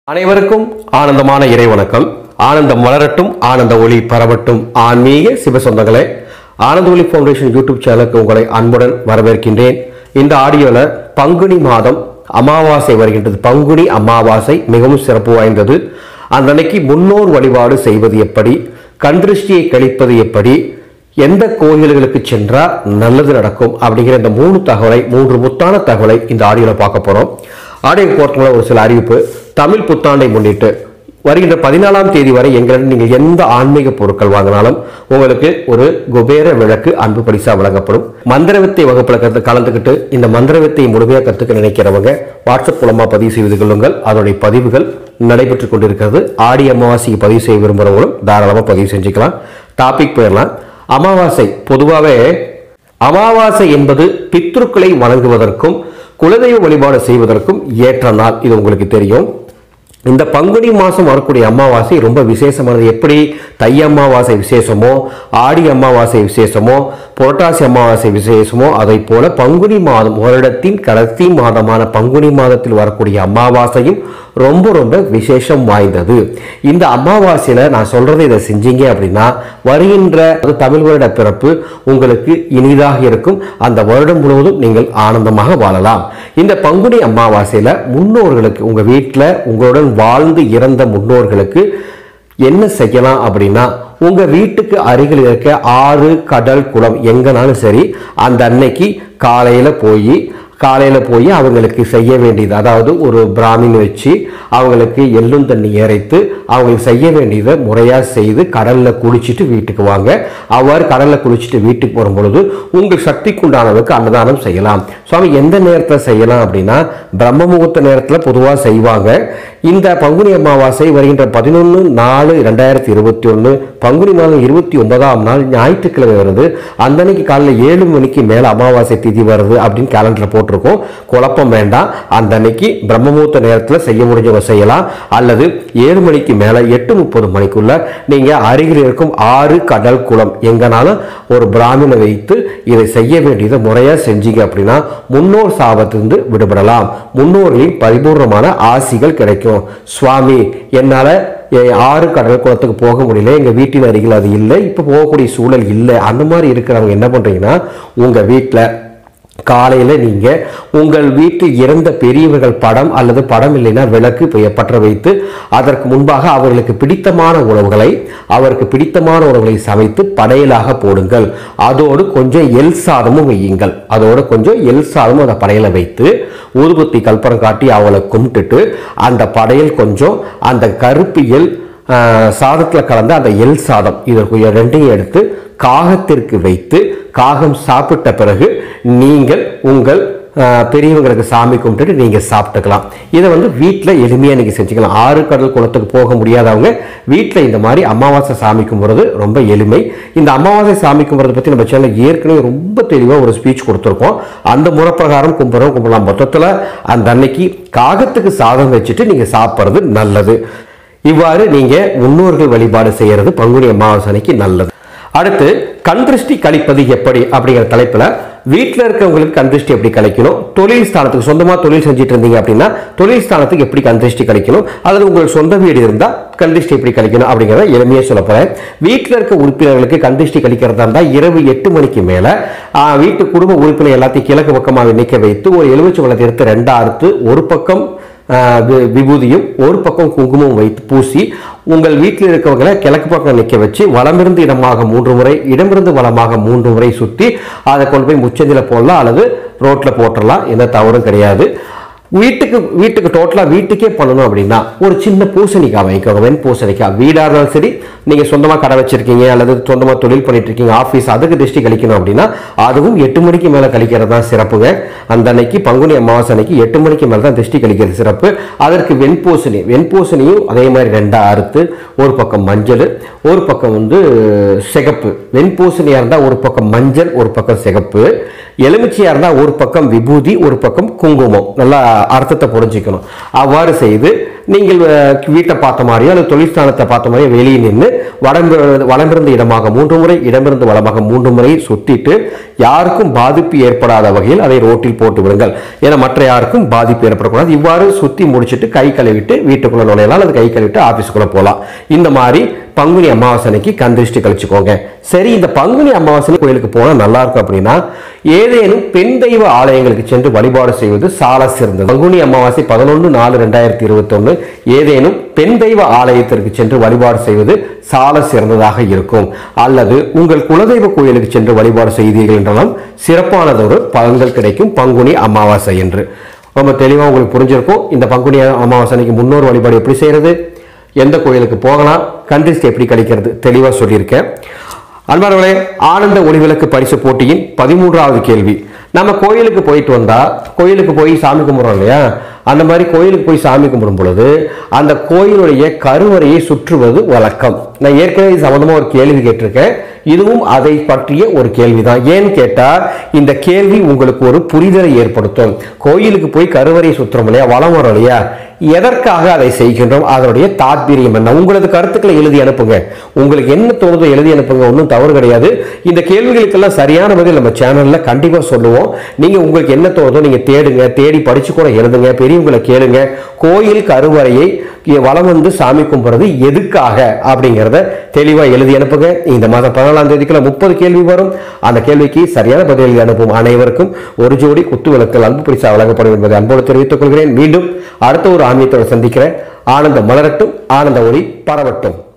அனைவருக்கும் ஆனந்தமான இறை வணக்கம் ஆனந்தம் வளரட்டும் ஆனந்த ஒளி பரவட்டும் ஆன்மீக சிவ சொந்தங்களே ஆனந்த ஒளி ஃபவுண்டேஷன் யூடியூப் சேனலுக்கு உங்களை அன்புடன் வரவேற்கின்றேன் இந்த ஆடியோல பங்குனி மாதம் அமாவாசை வருகின்றது பங்குனி அமாவாசை மிகவும் சிறப்பு வாய்ந்தது அந்த அன்னைக்கு முன்னோர் வழிபாடு செய்வது எப்படி கண்திருஷ்டியை கழிப்பது எப்படி எந்த கோயில்களுக்கு சென்றா நல்லது நடக்கும் அப்படிங்கிற இந்த மூணு தகவலை மூன்று முத்தான தகவலை இந்த ஆடியோல பார்க்க போறோம் ஆடியோ போர்ட்டல ஒரு சில அறிவிப்பு தமிழ் புத்தாண்டை முன்னிட்டு வருகின்ற பதினாலாம் தேதி வரை எங்களிடம் நீங்கள் எந்த ஆன்மீக பொருட்கள் வாங்கினாலும் உங்களுக்கு ஒரு குபேர விளக்கு அன்பு பரிசா வழங்கப்படும் மந்திரவித்தை வகுப்புல கத்து கலந்துக்கிட்டு இந்த மந்திரவித்தை முழுமையாக கத்துக்க நினைக்கிறவங்க வாட்ஸ்அப் மூலமா பதிவு செய்து கொள்ளுங்கள் அதனுடைய பதிவுகள் நடைபெற்றுக் கொண்டிருக்கிறது ஆடி அமாவாசைக்கு பதிவு செய்ய விரும்புகிறவங்களும் தாராளமாக பதிவு செஞ்சுக்கலாம் டாபிக் போயிடலாம் அமாவாசை பொதுவாகவே அமாவாசை என்பது பித்ருக்களை வணங்குவதற்கும் குலதெய்வ வழிபாடு செய்வதற்கும் ஏற்ற நாள் இது உங்களுக்கு தெரியும் இந்த பங்குனி மாதம் வரக்கூடிய அமாவாசை ரொம்ப விசேஷமானது எப்படி தை அமாவாசை விசேஷமோ ஆடி அமாவாசை விசேஷமோ புரட்டாசி அமாவாசை விசேஷமோ அதை போல பங்குனி மாதம் வருடத்தின் கடைசி மாதமான பங்குனி மாதத்தில் வரக்கூடிய அமாவாசையும் ரொம்ப ரொம்ப விசேஷம் வாய்ந்தது இந்த அமாவாசையில நான் சொல்றதை இதை செஞ்சீங்க அப்படின்னா வருகின்ற அது தமிழ் வருட பிறப்பு உங்களுக்கு இனிதாக இருக்கும் அந்த வருடம் முழுவதும் நீங்கள் ஆனந்தமாக வாழலாம் இந்த பங்குனி அமாவாசையில முன்னோர்களுக்கு உங்க வீட்டில் உங்களுடன் வாழ்ந்து இறந்த முன்னோர்களுக்கு என்ன செய்யலாம் அப்படின்னா உங்க வீட்டுக்கு அருகில் இருக்க ஆறு கடல் குளம் எங்கனாலும் சரி அந்த அன்னைக்கு காலையில போய் காலையில போய் அவங்களுக்கு செய்ய வேண்டியது அதாவது ஒரு பிராமின் வச்சு அவங்களுக்கு எள்ளும் தண்ணி இறைத்து அவங்களுக்கு செய்ய வேண்டியதை முறையா செய்து கடல்ல குளிச்சுட்டு வீட்டுக்கு வாங்க அவ்வாறு கடல்ல குளிச்சுட்டு வீட்டுக்கு வரும் பொழுது உங்கள் சக்திக்குண்டானதுக்கு அன்னதானம் செய்யலாம் சுவாமி எந்த நேரத்தில் செய்யலாம் அப்படின்னா பிரம்ம முகூர்த்த நேரத்தில் பொதுவாக செய்வாங்க இந்த பங்குனி அமாவாசை வருகின்ற பதினொன்று நாலு ரெண்டாயிரத்தி இருபத்தி ஒன்று பங்குனி மாதம் இருபத்தி ஒன்பதாம் நாள் ஞாயிற்றுக்கிழமை வருது அந்த அன்னைக்கு காலையில் ஏழு மணிக்கு மேலே அமாவாசை திதி வருது அப்படின்னு கேலண்டரில் போட்டிருக்கோம் குழப்பம் வேண்டாம் அந்த அன்னைக்கு பிரம்மமுகூர்த்த நேரத்தில் செய்ய முடிஞ்சவங்க செய்யலாம் அல்லது ஏழு மணிக்கு மேலே எட்டு முப்பது மணிக்குள்ள நீங்கள் அருகில் இருக்கும் ஆறு கடல் குளம் எங்கனாலும் ஒரு பிராமணனை வைத்து இதை செய்ய வேண்டியதை முறையாக செஞ்சீங்க அப்படின்னா முன்னோர் சாபத்திலிருந்து விடுபடலாம் முன்னோர்களின் பரிபூர்ணமான ஆசிகள் கிடைக்கும் சுவாமி என்னால் ஆறு கடல் குளத்துக்கு போக முடியல எங்கள் வீட்டின் அருகில் அது இல்லை இப்போ போகக்கூடிய சூழல் இல்லை அந்த மாதிரி இருக்கிறவங்க என்ன பண்ணுறீங்கன்னா உங்கள் வீட்டில் காலையில் நீங்கள் உங்கள் வீட்டில் இறந்த பெரியவர்கள் படம் அல்லது படம் இல்லைன்னா விளக்கு பெ- பற்ற வைத்து அதற்கு முன்பாக அவர்களுக்கு பிடித்தமான உணவுகளை அவருக்கு பிடித்தமான உணவுகளை சமைத்து படையலாக போடுங்கள் அதோடு கொஞ்சம் எல் சாதமும் வையுங்கள் அதோடு கொஞ்சம் எல் சாதமும் அந்த படையலை வைத்து ஊதுபத்தி கல்பரம் காட்டி அவளை கும்பிட்டுட்டு அந்த படையல் கொஞ்சம் அந்த கருப்பு எல் சாதத்தில் கலந்த அந்த எல் சாதம் இதற்கு ரெண்டையும் எடுத்து காகத்திற்கு வைத்து காகம் சாப்பிட்ட பிறகு நீங்கள் உங்கள் ஆஹ், பெரியவங்களுக்கு சாமி கும்பிட்டுட்டு நீங்கள் சாப்பிட்டுக்கலாம் இதை வந்து வீட்டில் எளிமையாக நீங்கள் செஞ்சுக்கலாம் ஆறு கடல் குளத்துக்கு போக முடியாதவங்க வீட்டில் இந்த மாதிரி அமாவாசை சாமி கும்பிட்றது ரொம்ப எளிமை இந்த அமாவாசை சாமி கும்பிட்றத பற்றி நம்ம சேனல் ஏற்கனவே ரொம்ப தெளிவாக ஒரு ஸ்பீச் கொடுத்துருக்கோம் அந்த முறை பிரகாரம் கும்பிட்றோம் கும்பிடலாம் மொத்தத்தில் அந்த அன்னைக்கு காகத்துக்கு சாதம் வச்சுட்டு நீங்கள் சாப்பிட்றது நல்லது இவ்வாறு நீங்க முன்னோர்கள் வழிபாடு செய்யறது பங்குனி அமாவாசை அன்னைக்கு நல்லது அடுத்து கண் திருஷ்டி கழிப்பது எப்படி அப்படிங்கிற தலைப்புல வீட்டில் இருக்கவங்களுக்கு கண் திருஷ்டி எப்படி கழிக்கணும் தொழில் ஸ்தானத்துக்கு சொந்தமா தொழில் செஞ்சுட்டு இருந்தீங்க அப்படின்னா தொழில் ஸ்தானத்துக்கு எப்படி கண் திருஷ்டி கழிக்கணும் அதில் உங்களுக்கு சொந்த வீடு இருந்தா கண் திருஷ்டி எப்படி கழிக்கணும் அப்படிங்கிறத எளிமையாக சொல்ல போறேன் வீட்டில் இருக்க உறுப்பினர்களுக்கு கண் திருஷ்டி கழிக்கிறதா இருந்தால் இரவு எட்டு மணிக்கு மேல ஆ, வீட்டு குடும்ப உறுப்பினர் எல்லாத்தையும் கிழக்கு பக்கமாக நிற்க வைத்து ஒரு எலுமிச்சை வளத்தை எடுத்து ரெண்டா அறுத்து ஒரு பக்கம் ஆஹ் வி- விபூதியும் ஒரு பக்கம் குங்குமம் வைத்து பூசி உங்கள் வீட்டில் இருக்கவங்களை கிழக்கு பக்கம் நிற்க வச்சு வலமிருந்து இடமாக மூன்று முறை இடமிருந்து வலமாக மூன்று முறை சுற்றி அதை கொண்டு போய் முச்சந்தில போடலாம் அல்லது ரோட்டில் போட்டுடலாம் எந்த தவறும் கிடையாது வீட்டுக்கு வீட்டுக்கு டோட்டலாக வீட்டுக்கே பண்ணணும் அப்படின்னா ஒரு சின்ன பூசணிக்காய் வைக்கோங்க வெண் பூசணிக்காய் வீடாக இருந்தாலும் சரி நீங்கள் சொந்தமாக கடை வச்சிருக்கீங்க அல்லது சொந்தமாக தொழில் பண்ணிட்டு இருக்கீங்க ஆஃபீஸ் அதுக்கு திருஷ்டி கழிக்கணும் அப்படின்னா அதுவும் எட்டு மணிக்கு மேலே கழிக்கிறது தான் சிறப்புங்க அந்த அன்னைக்கு பங்குனி அமாவாசை அன்னைக்கு எட்டு மணிக்கு மேலே தான் திருஷ்டி கழிக்கிறது சிறப்பு அதற்கு வெண்பூசணி வெண்பூசணியும் அதே மாதிரி ரெண்டா அறுத்து ஒரு பக்கம் மஞ்சள் ஒரு பக்கம் வந்து சிகப்பு வெண்பூசணியாக இருந்தால் ஒரு பக்கம் மஞ்சள் ஒரு பக்கம் சிகப்பு எலுமிச்சையாக இருந்தால் ஒரு பக்கம் விபூதி ஒரு பக்கம் குங்குமம் நல்லா அர்த்தத்தை புரிஞ்சுக்கணும் அவ்வாறு செய்து நீங்கள் அஹ், வீட்டை பார்த்த மாதிரியோ அல்லது தொழிற்ஸ்தானத்தை பார்த்த மாதிரியோ வெளியே நின்று வடம்பிருந்து வளமிருந்த இடமாக மூன்று முறை இடமிருந்து வளமாக மூன்று முறை சுத்திட்டு யாருக்கும் பாதிப்பு ஏற்படாத வகையில் அதை ரோட்டில் போட்டு விடுங்கள் ஏன்னா மற்ற யாருக்கும் பாதிப்பு ஏற்படக்கூடாது இவ்வாறு சுத்தி முடிச்சிட்டு கை கழுவிட்டு வீட்டுக்குள்ள நுழையலாம் அல்லது கை கழுவிட்டு ஆபீஸ்க்குள்ள போகலாம் இந்த மாதிரி பங்குனி அமாவாசனைக்கு கந்திருஷ்டி கழிச்சுக்கோங்க சரி இந்த பங்குனி அமாவாசனை கோயிலுக்கு போனால் நல்லா இருக்கும் அப்படின்னா ஏதேனும் பெண் தெய்வ ஆலயங்களுக்கு சென்று வழிபாடு செய்வது சால சிறந்தது பங்குனி அமாவாசை பதினொன்று நாலு ரெண்டாயிரத்தி இருபத்தொன்னு ஏதேனும் பெண் தெய்வ ஆலயத்திற்கு சென்று வழிபாடு செய்வது சால சிறந்ததாக இருக்கும் அல்லது உங்கள் குலதெய்வ கோயிலுக்கு சென்று வழிபாடு செய்தீர்கள் என்றாலும் சிறப்பானதொரு பலன்கள் கிடைக்கும் பங்குனி அமாவாசை என்று ரொம்ப தெளிவாக உங்களுக்கு புரிஞ்சிருக்கும் இந்த பங்குனி அமாவாசனைக்கு முன்னோர் வழிபாடு எப்படி செய்யறது எந்த கோயிலுக்கு போகலாம் கண்ட்ரிஸ்ட் எப்படி கிடைக்கிறது தெளிவாக சொல்லியிருக்கேன் அன்பானவர்களே ஆனந்த ஒளிவிளக்கு பரிசு போட்டியின் பதிமூன்றாவது கேள்வி நம்ம கோயிலுக்கு போயிட்டு வந்தா கோயிலுக்கு போய் சாமி கும்பிட்றோம் இல்லையா அந்த மாதிரி கோயிலுக்கு போய் சாமி கும்பிடும் பொழுது அந்த கோயிலுடைய கருவறையை சுற்றுவது வழக்கம் நான் ஏற்கனவே இது சம்பந்தமா ஒரு கேள்வி கேட்டிருக்கேன் இதுவும் அதை பற்றிய ஒரு கேள்விதான் ஏன்னு கேட்டா இந்த கேள்வி உங்களுக்கு ஒரு புரிதலை ஏற்படுத்தும் கோயிலுக்கு போய் கருவறையை சுற்றுறோம் இல்லையா வளம் வரோம் இல்லையா எதற்காக அதை செய்கின்றோம் அதனுடைய தாத்பீரியம் என்ன உங்களது கருத்துக்களை எழுதி அனுப்புங்க உங்களுக்கு என்ன தோணுதோ எழுதி அனுப்புங்க ஒன்றும் தவறு கிடையாது இந்த கேள்விகளுக்கெல்லாம் சரியான பதில் நம்ம சேனல்ல கண்டிப்பா சொல்லுவோம் நீங்க உங்களுக்கு என்ன தோணுதோ நீங்க தேடுங்க தேடி படிச்சு கூட எழுதுங்க பெரியவங்களை கேளுங்க கோயில் கருவறையை வலம் வந்து சாமி கும்பிட்றது எதுக்காக அப்படிங்கிறத தெளிவா எழுதி அனுப்புங்க இந்த மாதம் பதினாலாம் தேதிக்குள்ள முப்பது கேள்வி வரும் அந்த கேள்விக்கு சரியான பதில் எழுதி அனுப்பும் அனைவருக்கும் ஒரு ஜோடி குத்து விளக்குகள் அன்பு பரிசா வழங்கப்படும் என்பதை அன்போடு தெரிவித்துக் கொள்கிறேன் மீண்டும் அடுத்த ஒரு ஆன்மீகத்தோடு சந்திக்கிறேன் ஆனந்த மலரட்டும் ஆனந்த ஒளி பரவட்டும்